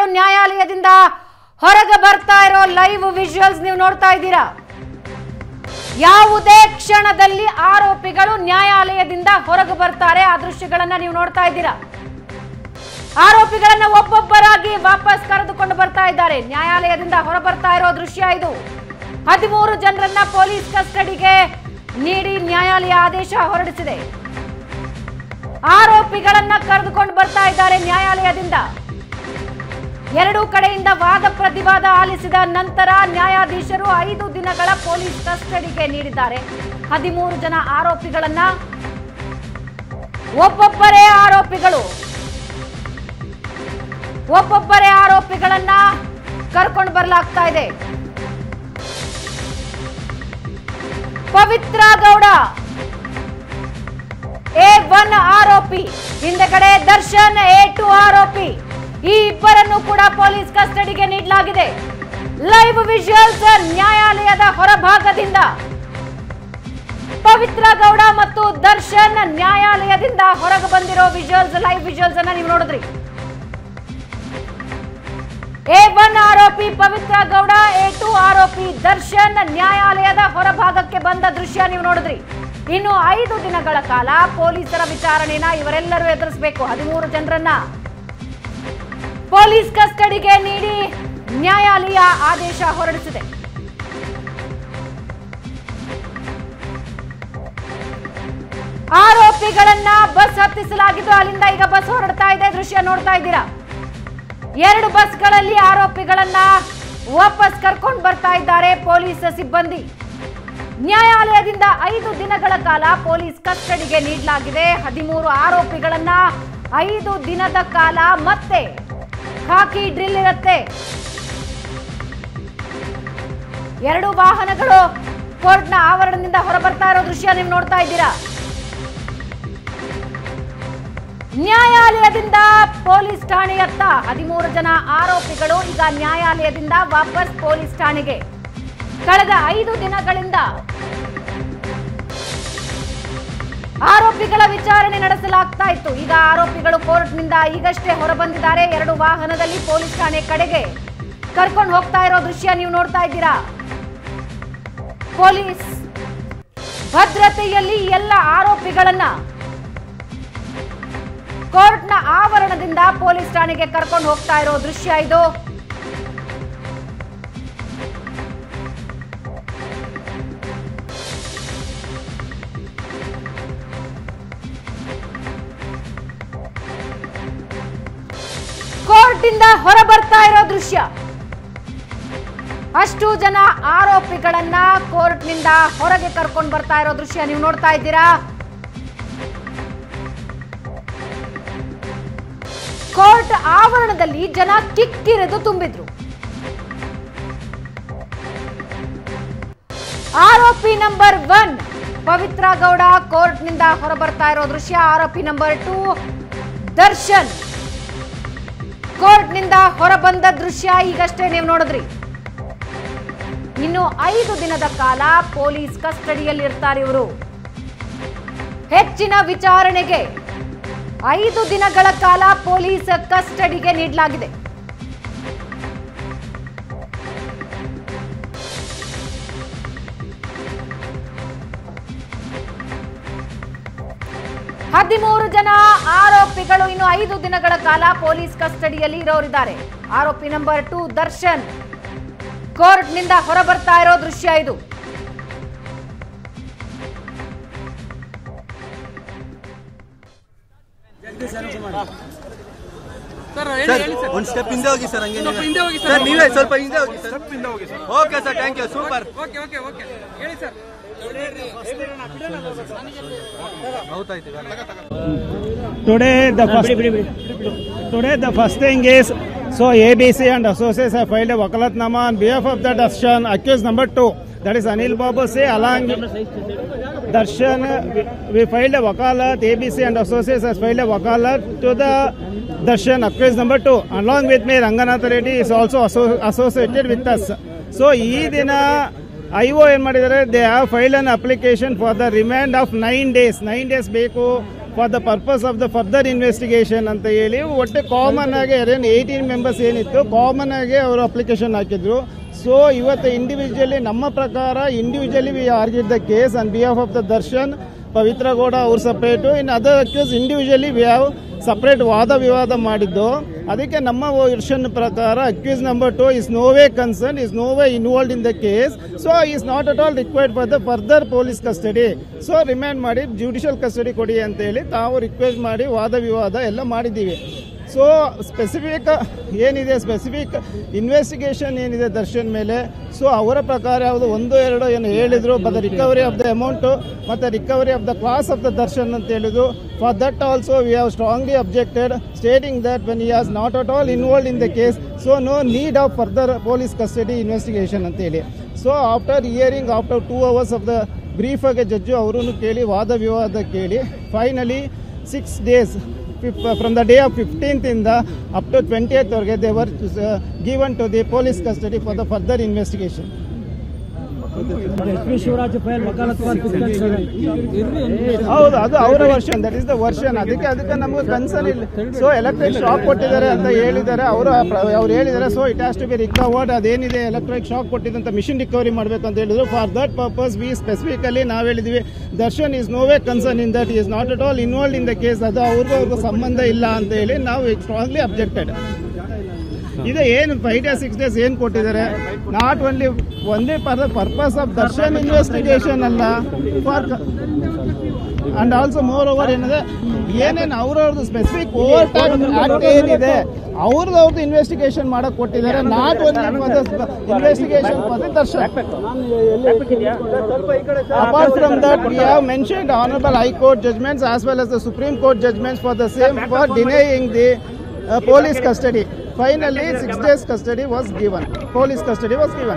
ಆರೋಪಿಗಳು ನ್ಯಾಯಾಲಯದಿಂದ ಹೊರಗೆ ಬರ್ತಾ ಇರೋ ಲೈವ್ ವಿಜುವಲ್ಸ್ ನೀವು ನೋಡ್ತಾ ಇದ್ದೀರಾ ಯಾವುದೇ ಕ್ಷಣದಲ್ಲಿ ಆರೋಪಿಗಳು ನ್ಯಾಯಾಲಯದಿಂದ ಹೊರಗೆ ಬರ್ತಾರೆ ಆ ದೃಶ್ಯಗಳನ್ನ ನೀವು ನೋಡ್ತಾ ಇದ್ದೀರಾ ಆರೋಪಿಗಳನ್ನ ಒಬ್ಬೊಬ್ಬರಾಗಿ ವಾಪಸ್ ಕರೆದುಕೊಂಡು ಬರ್ತಾ ಇದ್ದಾರೆ ನ್ಯಾಯಾಲಯದಿಂದ ಹೊರ ಬರ್ತಾ ಇರೋ ದೃಶ್ಯ ಇದು ಹದಿಮೂರು ಜನರನ್ನ ಪೊಲೀಸ್ ಕಸ್ಟಡಿಗೆ ನೀಡಿ ನ್ಯಾಯಾಲಯ ಆದೇಶ ಹೊರಡಿಸಿದೆ ಆರೋಪಿಗಳನ್ನ ಕರೆದುಕೊಂಡು ಬರ್ತಾ ಇದ್ದಾರೆ ನ್ಯಾಯಾಲಯದಿಂದ ಎರಡೂ ಕಡೆಯಿಂದ ವಾದ ಪ್ರತಿವಾದ ಆಲಿಸಿದ ನಂತರ ನ್ಯಾಯಾಧೀಶರು ಐದು ದಿನಗಳ ಪೊಲೀಸ್ ಕಸ್ಟಡಿಗೆ ನೀಡಿದ್ದಾರೆ ಹದಿಮೂರು ಜನ ಆರೋಪಿಗಳನ್ನ ಒಬ್ಬೊಬ್ಬರೇ ಆರೋಪಿಗಳು ಒಬ್ಬೊಬ್ಬರೇ ಆರೋಪಿಗಳನ್ನ ಕರ್ಕೊಂಡು ಬರಲಾಗ್ತಾ ಇದೆ ಪವಿತ್ರ ಗೌಡ ಎ ಒನ್ ಆರೋಪಿ ಹಿಂದೆಗಡೆ ದರ್ಶನ್ ಎ ಟು ಆರೋಪಿ ಈ ಇಬ್ಬರನ್ನು ಕೂಡ ಪೊಲೀಸ್ ಕಸ್ಟಡಿಗೆ ನೀಡಲಾಗಿದೆ ಲೈವ್ ವಿಜುವಲ್ಸ್ ನ್ಯಾಯಾಲಯದ ಹೊರಭಾಗದಿಂದ ಪವಿತ್ರ ಗೌಡ ಮತ್ತು ದರ್ಶನ್ ನ್ಯಾಯಾಲಯದಿಂದ ಹೊರಗೆ ಬಂದಿರೋ ವಿಜುವಲ್ಸ್ ಲೈವ್ ವಿಜುವಲ್ಸ್ ಅನ್ನ ನೀವು ನೋಡಿದ್ರಿ ಎ ಒನ್ ಆರೋಪಿ ಪವಿತ್ರ ಗೌಡ ಎ ಟು ಆರೋಪಿ ದರ್ಶನ್ ನ್ಯಾಯಾಲಯದ ಹೊರಭಾಗಕ್ಕೆ ಬಂದ ದೃಶ್ಯ ನೀವು ನೋಡಿದ್ರಿ ಇನ್ನು ಐದು ದಿನಗಳ ಕಾಲ ಪೊಲೀಸರ ವಿಚಾರಣೆನ ಇವರೆಲ್ಲರೂ ಎದುರಿಸಬೇಕು ಹದಿಮೂರು ಜನರನ್ನ ಪೊಲೀಸ್ ಕಸ್ಟಡಿಗೆ ನೀಡಿ ನ್ಯಾಯಾಲಯ ಆದೇಶ ಹೊರಡಿಸಿದೆ ಆರೋಪಿಗಳನ್ನ ಬಸ್ ಹತ್ತಿಸಲಾಗಿದ್ದು ಅಲ್ಲಿಂದ ಈಗ ಬಸ್ ಹೊರಡ್ತಾ ಇದೆ ದೃಶ್ಯ ನೋಡ್ತಾ ಇದ್ದೀರಾ ಎರಡು ಬಸ್ಗಳಲ್ಲಿ ಆರೋಪಿಗಳನ್ನ ವಾಪಸ್ ಕರ್ಕೊಂಡು ಬರ್ತಾ ಇದ್ದಾರೆ ಪೊಲೀಸ್ ಸಿಬ್ಬಂದಿ ನ್ಯಾಯಾಲಯದಿಂದ ಐದು ದಿನಗಳ ಕಾಲ ಪೊಲೀಸ್ ಕಸ್ಟಡಿಗೆ ನೀಡಲಾಗಿದೆ ಹದಿಮೂರು ಆರೋಪಿಗಳನ್ನ ಐದು ದಿನದ ಕಾಲ ಮತ್ತೆ ಖಾಕಿ ಡ್ರಿಲ್ ಇರುತ್ತೆ ಎರಡು ವಾಹನಗಳು ಕೋರ್ಟ್ನ ಆವರಣದಿಂದ ಹೊರಬರ್ತಾ ಇರೋ ದೃಶ್ಯ ನೀವು ನೋಡ್ತಾ ಇದ್ದೀರಾ ನ್ಯಾಯಾಲಯದಿಂದ ಪೊಲೀಸ್ ಠಾಣೆಯತ್ತ ಹದಿಮೂರು ಜನ ಆರೋಪಿಗಳು ಈಗ ನ್ಯಾಯಾಲಯದಿಂದ ವಾಪಸ್ ಪೊಲೀಸ್ ಠಾಣೆಗೆ ಕಳೆದ ಐದು ದಿನಗಳಿಂದ ಆರೋಪಿಗಳ ವಿಚಾರಣೆ ನಡೆಸಲಾಗ್ತಾ ಇತ್ತು ಈಗ ಆರೋಪಿಗಳು ಕೋರ್ಟ್ನಿಂದ ಈಗಷ್ಟೇ ಹೊರಬಂದಿದ್ದಾರೆ ಎರಡು ವಾಹನದಲ್ಲಿ ಪೊಲೀಸ್ ಠಾಣೆ ಕಡೆಗೆ ಕರ್ಕೊಂಡು ಹೋಗ್ತಾ ಇರೋ ದೃಶ್ಯ ನೀವು ನೋಡ್ತಾ ಇದ್ದೀರಾ ಪೊಲೀಸ್ ಭದ್ರತೆಯಲ್ಲಿ ಎಲ್ಲ ಆರೋಪಿಗಳನ್ನ ಕೋರ್ಟ್ನ ಆವರಣದಿಂದ ಪೊಲೀಸ್ ಠಾಣೆಗೆ ಕರ್ಕೊಂಡು ಹೋಗ್ತಾ ಇರೋ ದೃಶ್ಯ ಇದು ಕೋರ್ಟಿಂದ ಹೊರ ಬರ್ತಾ ಇರೋ ದೃಶ್ಯ ಅಷ್ಟು ಜನ ಆರೋಪಿಗಳನ್ನ ಕೋರ್ಟ್ನಿಂದ ಹೊರಗೆ ಕರ್ಕೊಂಡು ಬರ್ತಾ ಇರೋ ದೃಶ್ಯ ನೀವು ನೋಡ್ತಾ ಇದ್ದೀರಾ ಕೋರ್ಟ್ ಆವರಣದಲ್ಲಿ ಜನ ಕಿಕ್ಕಿರಿದು ತುಂಬಿದ್ರು ಆರೋಪಿ ನಂಬರ್ ಒನ್ ಪವಿತ್ರ ಗೌಡ ಕೋರ್ಟ್ನಿಂದ ಹೊರಬರ್ತಾ ಇರೋ ದೃಶ್ಯ ಆರೋಪಿ ನಂಬರ್ ಟೂ ದರ್ಶನ್ ಕೋರ್ಟ್ನಿಂದ ಹೊರಬಂದ ದೃಶ್ಯ ಈಗಷ್ಟೇ ನೀವು ನೋಡಿದ್ರಿ ಇನ್ನು ಐದು ದಿನದ ಕಾಲ ಪೊಲೀಸ್ ಕಸ್ಟಡಿಯಲ್ಲಿ ಇರ್ತಾರೆ ಇವರು ಹೆಚ್ಚಿನ ವಿಚಾರಣೆಗೆ ಐದು ದಿನಗಳ ಕಾಲ ಪೊಲೀಸ್ ಕಸ್ಟಡಿಗೆ ನೀಡಲಾಗಿದೆ ಹದಿಮೂರು ಜನ ಆರೋಪಿಗಳು ಇನ್ನು ಐದು ದಿನಗಳ ಕಾಲ ಪೊಲೀಸ್ ಕಸ್ಟಡಿಯಲ್ಲಿ ಇರೋರಿದ್ದಾರೆ ಆರೋಪಿ ನಂಬರ್ ಟೂ ದರ್ಶನ್ ಕೋರ್ಟ್ನಿಂದ ಹೊರಬರ್ತಾ ಇರೋ ದೃಶ್ಯ ಇದು ಸರ್ ಹೇಳಿ ಸರ್ ಹೇಳಿ ಸರ್ ಒಂದ್ ಸ್ಟೆಪ್ ಹಿಂದೆ ಹೋಗಿ ಸರ್ ಹಂಗೆ ಸ್ವಲ್ಪ ನೀವೇ. ಹಿಂದೆ ಹೋಗಿ ಸರ್. ಸರ್ ನೀವೇ ಸ್ವಲ್ಪ ಹಿಂದೆ ಹೋಗಿ sir okay sir thank you super okay okay okay ಹೇಳಿ ಸರ್ ಹೌದಾಯ್ತು Today the first today the first thing is so ABC and associates have filed a wakalatnama on behalf of the Darshan accused number two that is Anil Babu say along Darshan we, we filed a wakalat ABC and associates has filed a wakalat to the Darshan accused number two along with me Ranganath Reddy is also asso- associated with us so ಈ ದಿನ I O ಏನು ಮಾಡಿದ್ದಾರೆ they have file an application for the remand of nine days nine days ಬೇಕು for the purpose of the further investigation ಅಂತ ಹೇಳಿ ಒಟ್ಟು common ಆಗಿ ಅರೇನ್ ಏಯ್ಟೀನ್ ಮೆಂಬರ್ಸ್ ಏನಿತ್ತು ಕಾಮನ್ ಆಗಿ ಅವರು ಅಪ್ಲಿಕೇಶನ್ ಹಾಕಿದ್ರು ಸೊ ಇವತ್ತು ಇಂಡಿವಿಜುವಲಿ ನಮ್ಮ ಪ್ರಕಾರ individually we argued the case on behalf of the Darshan Pavithra Gowda ಅವ್ರು separate in other accused individually we have separate ವಾದ ವಿವಾದ ಮಾಡಿದ್ದು ಅದಕ್ಕೆ ನಮ್ಮ ವರ್ಷನ್ ಪ್ರಕಾರ accused number two is no way concern is no way involved in the case so is not at all required for the further police custody so remand ಮಾಡಿ judicial custody ಕೊಡಿ ಅಂತ ಹೇಳಿ ತಾವು ರಿಕ್ವೆಸ್ಟ್ ಮಾಡಿ ವಾದ ವಿವಾದ ಎಲ್ಲ ಮಾಡಿದ್ದೀವಿ ಸೊ ಸ್ಪೆಸಿಫಿಕ್ ಏನಿದೆ ಸ್ಪೆಸಿಫಿಕ್ ಇನ್ವೆಸ್ಟಿಗೇಷನ್ ಏನಿದೆ ದರ್ಶನ್ ಮೇಲೆ ಸೊ ಅವರ ಪ್ರಕಾರ ಯಾವುದು ಒಂದು ಎರಡು ಏನು ಹೇಳಿದ್ರು but recovery of the amount ಮತ್ತು recovery of the clothes of the Darshan ಅಂತ ಹೇಳಿದ್ರು for that also we have strongly objected stating that when he has not at all involved in the case so no need of further police custody investigation ಅಂತೇಳಿ so after hearing after two hours of the ಬ್ರೀಫಾಗೆ judge ಅವರನ್ನು ಕೇಳಿ ವಾದ ವಿವಾದ ಕೇಳಿ finally six days from the day of fifteenth ಇಂದ up to twentieth ವರೆಗೆ they were given to the police custody for the further investigation Shivaraj file ವಕಾಲತ್ ಹೌದು ಅದು ಅವರ version that is the version ಅದಕ್ಕೆ ಅದಕ್ಕೆ ನಮಗೆ ಕನ್ಸರ್ನ್ ಇಲ್ಲ ಸೊ ಎಲೆಕ್ಟ್ರಿಕ್ ಶಾಕ್ ಕೊಟ್ಟಿದ್ದಾರೆ ಅಂತ ಹೇಳಿದ್ದಾರೆ ಅವರು ಅವ್ರು ಹೇಳಿದ್ದಾರೆ so it has to be recovered ಅದೇನಿದೆ ಎಲೆಕ್ಟ್ರಿಕ್ ಶಾಕ್ ಕೊಟ್ಟಿದ್ದಂತ ಮಿಷಿನ್ ರಿಕವರಿ ಮಾಡಬೇಕು ಅಂತ ಹೇಳಿದ್ರು for that purpose we specifically ನಾವು ಹೇಳಿದ್ವಿ Darshan is no way concern in that is not at all involved in the case ಅದು ಅವ್ರಿಗೂ ಅವ್ರಿಗೂ ಸಂಬಂಧ ಇಲ್ಲ ಅಂತ ಹೇಳಿ ನಾವು ಸ್ಟ್ರಾಂಗ್ಲಿ ಅಬ್ಜೆಕ್ಟೆಡ್ ಇದು ಏನು ಫೈವ್ ಡೇಸ್ ಸಿಕ್ಸ್ ಡೇಸ್ ಏನು ಕೊಟ್ಟಿದ್ದಾರೆ ನಾಟ್ ಓನ್ಲಿ ಒಂದೇ for the purpose of Darshan investigation ಅಲ್ಲ for and also moreover ಏನಿದೆ ಏನೇನು ಅವ್ರವ್ರದ್ದು ಸ್ಪೆಸಿಫಿಕ್ ಓವರ್ ಆಕ್ಟ್ ಏನಿದೆ ಅವ್ರದ್ದು ಅವ್ರದ್ದು ಇನ್ವೆಸ್ಟಿಗೇಷನ್ ಮಾಡಕ್ ಕೊಟ್ಟಿದ್ದಾರೆ not only for the investigation for the Darshan Apart from that, we have mentioned Honorable High Court judgments as well as the Supreme Court judgments for the same for denying the uh, police custody. Finally, six days custody was given. Police custody was given.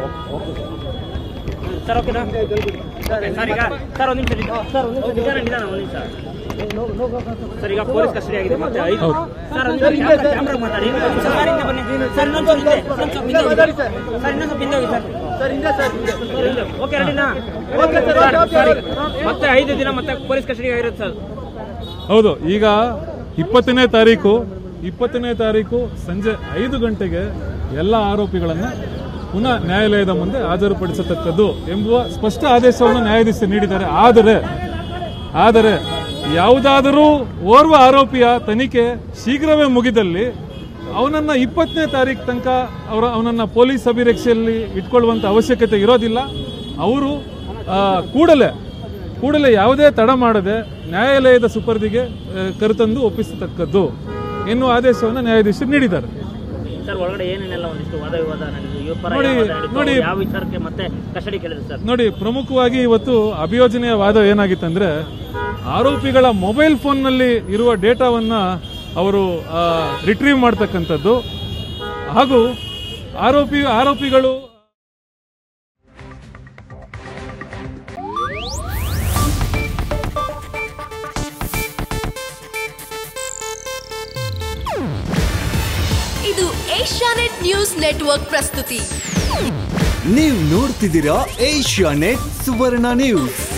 Sir ಓಕೆನಾ sir ಈಗ sir ಒಂದು ನಿಮಿಷ sir ಒಂದು ನಿಮಿಷ ನಿಧಾನ ನಿಧಾನ ಒಂದು ನಿಮಿಷ ಸರ್ ಈಗ ಪೊಲೀಸ್ ಕಸ್ಟಡಿ ಆಗಿದೆ ಮತ್ತೆ ಐದು ಸರ್ ಒಂದು ನಿಮಿಷ ಕ್ಯಾಮ್ರಾ ಮಾತಾಡಿ ಸರ್ ಹಿಂದೆ ಬನ್ನಿ ಸರ್ ಇನ್ನೊಂದು ಹಿಂದೆ ಇನ್ನೊಂದು ಸ್ವಲ್ಪ ಹಿಂದೆ ಹೋಗಿ ಸರ್ ಇನ್ನೊಂದು ಸ್ವಲ್ಪ ಹಿಂದೆ ಹೋಗಿ ಸರ್ ಓಕೆ ರೆಡಿನಾ ಓಕೆ ಸರ್ ಮತ್ತೆ ಐದು ದಿನ ಮತ್ತೆ ಪೊಲೀಸ್ ಕಸ್ಟಡಿ ಆಗಿರುತ್ತೆ ಸರ್ ಹೌದು ಈಗ ಇಪ್ಪತ್ತನೇ ತಾರೀಕು ಇಪ್ಪತ್ತನೇ ತಾರೀಕು ಸಂಜೆ ಐದು ಗಂಟೆಗೆ ಎಲ್ಲ ಆರೋಪಿಗಳನ್ನ ಪುನಃ ನ್ಯಾಯಾಲಯದ ಮುಂದೆ ಹಾಜರುಪಡಿಸತಕ್ಕದ್ದು ಎಂಬುವ ಸ್ಪಷ್ಟ ಆದೇಶವನ್ನು ನ್ಯಾಯಾಧೀಶರು ನೀಡಿದ್ದಾರೆ ಆದರೆ ಆದರೆ ಯಾವುದಾದರೂ ಓರ್ವ ಆರೋಪಿಯ ತನಿಖೆ ಶೀಘ್ರವೇ ಮುಗಿದಲ್ಲಿ ಅವನನ್ನ ಇಪ್ಪತ್ತನೇ ತಾರೀಕು ತನಕ ಅವರ ಅವನನ್ನ ಪೊಲೀಸ್ ಅಭಿರಕ್ಷೆಯಲ್ಲಿ ಇಟ್ಕೊಳ್ಳುವಂತ ಅವಶ್ಯಕತೆ ಇರೋದಿಲ್ಲ ಅವರು ಆ, ಕೂಡಲೇ ಕೂಡಲೇ ಯಾವುದೇ ತಡ ಮಾಡದೆ ನ್ಯಾಯಾಲಯದ ಸುಪರ್ದಿಗೆ ಆ, ಕರೆತಂದು ಒಪ್ಪಿಸತಕ್ಕದ್ದು ಎನ್ನುವ ಆದೇಶವನ್ನು ನ್ಯಾಯಾಧೀಶರು ನೀಡಿದ್ದಾರೆ ಸರ್ ಒಳಗಡೆ ಏನೇನೆಲ್ಲ ಒಂದಿಷ್ಟು ವಾದ ವಿವಾದ ನಡೆದಿದೆ ಇವ್ರ ಪರ ನೋಡಿ, ಯಾವ ವಾದ ನಡೀತು? ನೋಡಿ. ಯಾವ ವಿಚಾರಕ್ಕೆ ಮತ್ತೆ ಕಸ್ಟಡಿ ಕೇಳಿದ್ರು ಸರ್ ನೋಡಿ ಪ್ರಮುಖವಾಗಿ ಇವತ್ತು ಅಭಿಯೋಜನೆಯ ವಾದ ಏನಾಗಿತ್ತಂದ್ರೆ ಆರೋಪಿಗಳ ಮೊಬೈಲ್ ಫೋನ್ನಲ್ಲಿ ಇರುವ ಡೇಟಾವನ್ನ ಅವರು ರಿಟ್ರೀವ್ ಮಾಡ್ತಕ್ಕಂಥದ್ದು ಹಾಗೂ ಆರೋಪಿ ಆರೋಪಿಗಳು ಇದು ಏಷ್ಯಾನೆಟ್ ನ್ಯೂಸ್ ನೆಟ್ವರ್ಕ್ ಪ್ರಸ್ತುತಿ ನೀವು ನೋಡ್ತಿದ್ದೀರಾ ಏಷ್ಯಾ ನೆಟ್ ಸುವರ್ಣ ನ್ಯೂಸ್